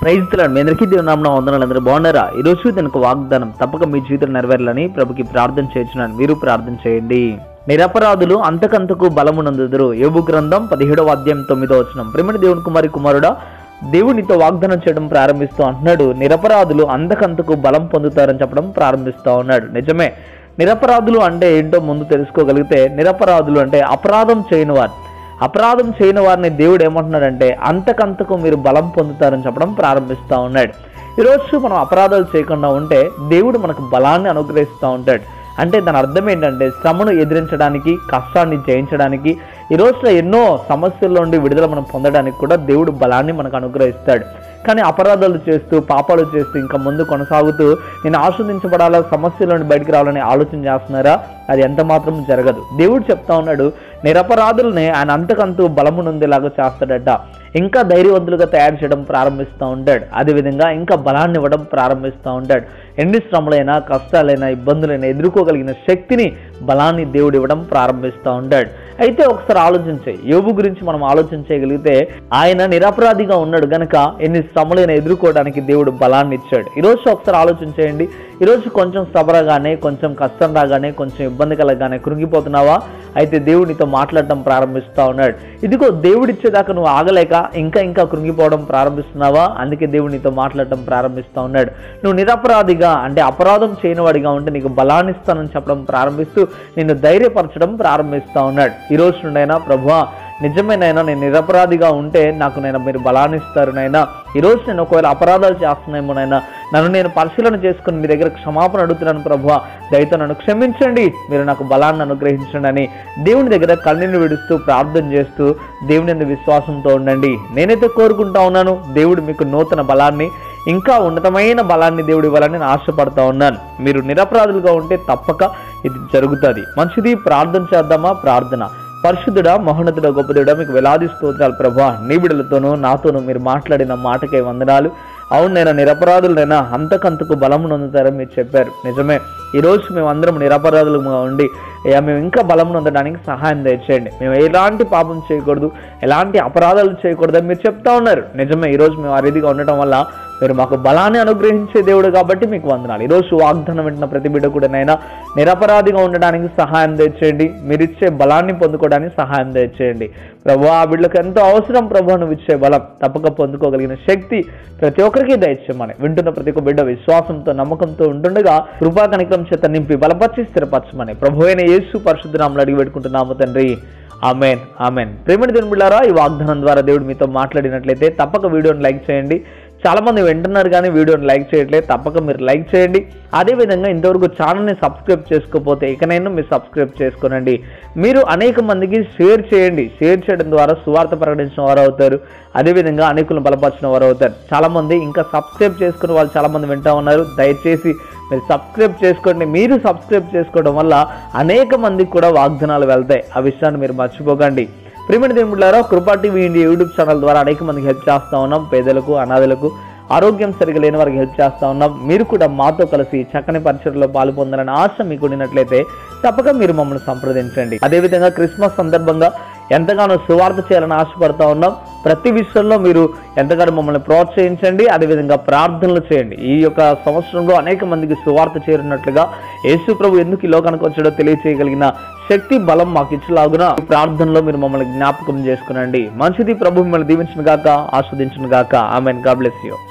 ప్రైజ్లాడు మీ అందరికీ దేవుని నామన వందనాలు అందరూ బాగున్నారా ఈ రోజు దీనికి వాగ్దానం తప్పక మీ జీవితం నెరవేరాలని ప్రభుకి ప్రార్థన చేస్తున్నాను మీరు ప్రార్థన చేయండి నిరపరాధులు అంతకంతకు బలమునందుదురు యోబు గ్రంథం పదిహేడవ అధ్యాయం తొమ్మిదో వచనం ప్రేమని దేవుని కుమారి కుమారుడా దేవునితో వాగ్దానం చేయడం ప్రారంభిస్తూ అంటున్నాడు నిరపరాధులు అంతకంతకు బలం పొందుతారని చెప్పడం ప్రారంభిస్తూ ఉన్నాడు నిజమే నిరపరాధులు అంటే ఏంటో ముందు తెలుసుకోగలిగితే నిరపరాధులు అంటే అపరాధం చేయని వారు అపరాధం చేయని వారిని దేవుడు ఏమంటున్నాడంటే అంతకంతకు మీరు బలం పొందుతారని చెప్పడం ప్రారంభిస్తూ ఉన్నాడు ఈరోజు మనం అపరాధాలు చేయకుండా ఉంటే దేవుడు మనకు బలాన్ని అనుగ్రహిస్తూ ఉంటాడు అంటే దాని అర్థం ఏంటంటే శ్రమను ఎదిరించడానికి కష్టాన్ని జయించడానికి ఈ రోజులో ఎన్నో సమస్యల నుండి విడుదల మనం పొందడానికి కూడా దేవుడు బలాన్ని మనకు అనుగ్రహిస్తాడు కానీ అపరాధాలు చేస్తూ పాపాలు చేస్తూ ఇంకా ముందు కొనసాగుతూ నేను ఆస్వాదించబడాలా సమస్యల నుండి బయటికి రావాలని ఆలోచన చేస్తున్నారా అది ఎంత మాత్రం జరగదు దేవుడు చెప్తా ఉన్నాడు నిరపరాధుల్ని ఆయన అంతకంతూ బలమునుందేలాగా చేస్తాడట ఇంకా ధైర్యవంతులుగా తయారు చేయడం ప్రారంభిస్తూ ఉంటాడు అదేవిధంగా ఇంకా బలాన్ని ఇవ్వడం ప్రారంభిస్తూ ఉంటాడు ఎన్ని శ్రమలైనా కష్టాలైనా ఇబ్బందులైనా ఎదుర్కోగలిగిన శక్తిని బలాన్ని దేవుడు ఇవ్వడం ప్రారంభిస్తూ ఉంటాడు అయితే ఒకసారి ఆలోచించే యోబు గురించి మనం ఆలోచన చేయగలిగితే ఆయన నిరపరాధిగా ఉన్నాడు గనక ఎన్ని శ్రమలైనా ఎదుర్కోవడానికి దేవుడు బలాన్ని ఇచ్చాడు ఈరోజు ఒకసారి ఆలోచన చేయండి ఈరోజు కొంచెం శ్రమ రాగానే కొంచెం కష్టం రాగానే కొంచెం ఇబ్బంది కలగానే కృంగిపోతున్నావా అయితే దేవుడు నీతో మాట్లాడటం ప్రారంభిస్తూ ఉన్నాడు ఇదిగో దేవుడు ఇచ్చేదాకా నువ్వు ఆగలేక ఇంకా ఇంకా కృంగిపోవడం ప్రారంభిస్తున్నావా అందుకే దేవుడు నీతో మాట్లాడటం ప్రారంభిస్తూ ఉన్నాడు నువ్వు నిరపరాధిగా అంటే అపరాధం చేయనివాడిగా ఉంటే నీకు బలాన్ని ఇస్తానని చెప్పడం ప్రారంభిస్తూ నిన్ను ధైర్యపరచడం ప్రారంభిస్తూ ఉన్నాడు ఈ రోజు నుండైనా ప్రభువా నిజమేనైనా నేను నిరపరాధిగా ఉంటే నాకు నేను మీరు బలాన్ని ఇస్తారు నైనా ఈరోజు నేను ఒకవేళ అపరాధాలు చేస్తున్నాయేమోనైనా నన్ను నేను పరిశీలన చేసుకుని మీ దగ్గర క్షమాపణ అడుగుతున్నాను ప్రభు దయతో నన్ను క్షమించండి మీరు నాకు బలాన్ని అనుగ్రహించండి అని దేవుని దగ్గర కన్నీరు విడుస్తూ ప్రార్థన చేస్తూ దేవుని ఎందు విశ్వాసంతో ఉండండి నేనైతే కోరుకుంటా ఉన్నాను దేవుడు మీకు నూతన బలాన్ని ఇంకా ఉన్నతమైన బలాన్ని దేవుడు ఇవ్వాలని నేను ఆశపడతా ఉన్నాను మీరు నిరపరాధులుగా ఉంటే తప్పక ఇది జరుగుతుంది మంచిది ప్రార్థన చేద్దామా ప్రార్థన పరిశుద్ధుడా మహోన్నతుడ గొప్పదుడా మీకు వేలాది స్తోత్రాలు ప్రభా నీ బిడలతోనూ నాతోనూ మీరు మాట్లాడిన మాటకే వందనాలు అవును నేను నిరపరాధులైనా అంతకంతకు బలము నొందుతారని మీరు చెప్పారు నిజమే ఈరోజు మేము అందరం నిరపరాధులుగా ఉండి అయ్యా మేము ఇంకా బలం నొందడానికి సహాయం దయచేయండి మేము ఎలాంటి పాపం చేయకూడదు ఎలాంటి అపరాధాలు చేయకూడదని మీరు చెప్తా ఉన్నారు నిజమే ఈరోజు మేము ఆ రీతిగా ఉండటం వల్ల మీరు మాకు బలాన్ని అనుగ్రహించే దేవుడు కాబట్టి మీకు వందనాలు ఈరోజు వాగ్దానం వింటున్న ప్రతి బిడ్డ కూడా నైనా నిరపరాధిగా ఉండడానికి సహాయం తెచ్చేయండి మీరు ఇచ్చే బలాన్ని పొందుకోవడానికి సహాయం తెచ్చేయండి ప్రభు ఆ బిడ్డలకు ఎంతో అవసరం ప్రభు నువ్వు ఇచ్చే బలం తప్పక పొందుకోగలిగిన శక్తి ప్రతి ఒక్కరికి దయచేయమని వింటున్న ప్రతి ఒక్క బిడ్డ విశ్వాసంతో నమ్మకంతో ఉంటుండగా కృపా కనికరం చేత నింపి బలపరిచి స్థిరపరచమని ప్రభు అయిన యేసు పరిశుద్ధనామలు అడిగి పెట్టుకుంటున్నాము తండ్రి ఆమెన్ ఆమెన్ ప్రేమిడి దినబిళ్ళారా ఈ వాగ్దానం ద్వారా దేవుడు మీతో మాట్లాడినట్లయితే తప్పక వీడియోని లైక్ చేయండి చాలా మంది వింటున్నారు కానీ వీడియోని లైక్ చేయట్లేదు తప్పక మీరు లైక్ చేయండి అదేవిధంగా ఇంతవరకు ఛానల్ని సబ్స్క్రైబ్ చేసుకోకపోతే ఇకనైనా మీరు సబ్స్క్రైబ్ చేసుకోనండి మీరు అనేక మందికి షేర్ చేయండి షేర్ చేయడం ద్వారా సువార్త ప్రకటించిన వారు అవుతారు అదేవిధంగా అనేకులను బలపరిచిన వారు అవుతారు చాలా మంది ఇంకా సబ్స్క్రైబ్ చేసుకున్న వాళ్ళు చాలా మంది వింటా ఉన్నారు దయచేసి మీరు సబ్స్క్రైబ్ చేసుకోండి మీరు సబ్స్క్రైబ్ చేసుకోవడం వల్ల అనేక మందికి కూడా వాగ్దానాలు వెళ్తాయి ఆ విషయాన్ని మీరు మర్చిపోకండి ప్రిమిడి దేవుళ్ళారా కృపా టీవీ ఇండియా యూట్యూబ్ ఛానల్ ద్వారా అనేక మందికి హెల్ప్ చేస్తూ ఉన్నాం పేదలకు అనాథలకు ఆరోగ్యం సరిగా లేని వారికి హెల్ప్ చేస్తూ ఉన్నాం మీరు కూడా మాతో కలిసి చక్కని పరిచయలో పాలు పొందాలని ఆశ మీకు ఉన్నట్లయితే తప్పక మీరు మమ్మల్ని సంప్రదించండి అదేవిధంగా క్రిస్మస్ సందర్భంగా ఎంతగానో సువార్త చేయాలని ఆశపడతా ఉన్నాం ప్రతి విషయంలో మీరు ఎంతగానో మమ్మల్ని ప్రోత్సహించండి అదేవిధంగా ప్రార్థనలు చేయండి ఈ యొక్క సంవత్సరంలో అనేక మందికి సువార్త చేరినట్లుగా యేసు ప్రభు ఎందుకు ఈ లోకానికి వచ్చాడో తెలియచేయగలిగిన శక్తి బలం మాకు ఇచ్చలాగున ప్రార్థనలో మీరు మమ్మల్ని జ్ఞాపకం చేసుకునండి మంచిది ప్రభు మిమ్మల్ని దీవించిన గాక ఆస్వాదించిన గాక ఆమెన్ గాడ్ బ్లెస్ యూ